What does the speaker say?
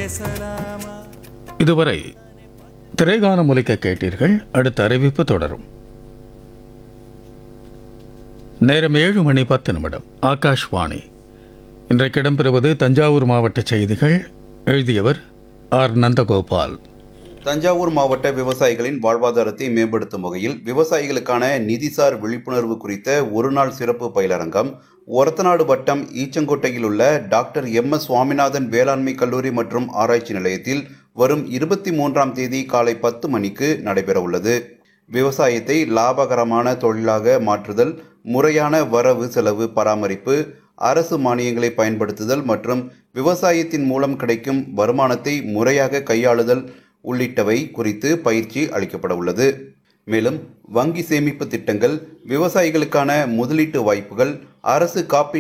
பேசலாமா இதுவரை திரைகானம் ஒலிக்க கேட்டீர்கள் அடுத்த அறிவிப்பு தொடரும் நேரம் ஏழு மணி பத்து நிமிடம் ஆகாஷ்வாணி இன்றைக்கு இடம்பெறுவது தஞ்சாவூர் மாவட்ட செய்திகள் எழுதியவர் ஆர் நந்தகோபால் தஞ்சாவூர் மாவட்ட விவசாயிகளின் வாழ்வாதாரத்தை மேம்படுத்தும் வகையில் விவசாயிகளுக்கான நிதிசார் விழிப்புணர்வு குறித்த ஒருநாள் சிறப்பு பயிலரங்கம் ஒரத்தநாடு வட்டம் ஈச்சங்கோட்டையில் உள்ள டாக்டர் எம் எஸ் சுவாமிநாதன் வேளாண்மை கல்லூரி மற்றும் ஆராய்ச்சி நிலையத்தில் வரும் இருபத்தி மூன்றாம் தேதி காலை பத்து மணிக்கு நடைபெற உள்ளது விவசாயத்தை லாபகரமான தொழிலாக மாற்றுதல் முறையான வரவு செலவு பராமரிப்பு அரசு மானியங்களை பயன்படுத்துதல் மற்றும் விவசாயத்தின் மூலம் கிடைக்கும் வருமானத்தை முறையாக கையாளுதல் உள்ளிட்டவை குறித்து பயிற்சி அளிக்கப்பட உள்ளது மேலும் வங்கி சேமிப்பு திட்டங்கள் விவசாயிகளுக்கான முதலீட்டு வாய்ப்புகள் அரசு காப்பீட்டு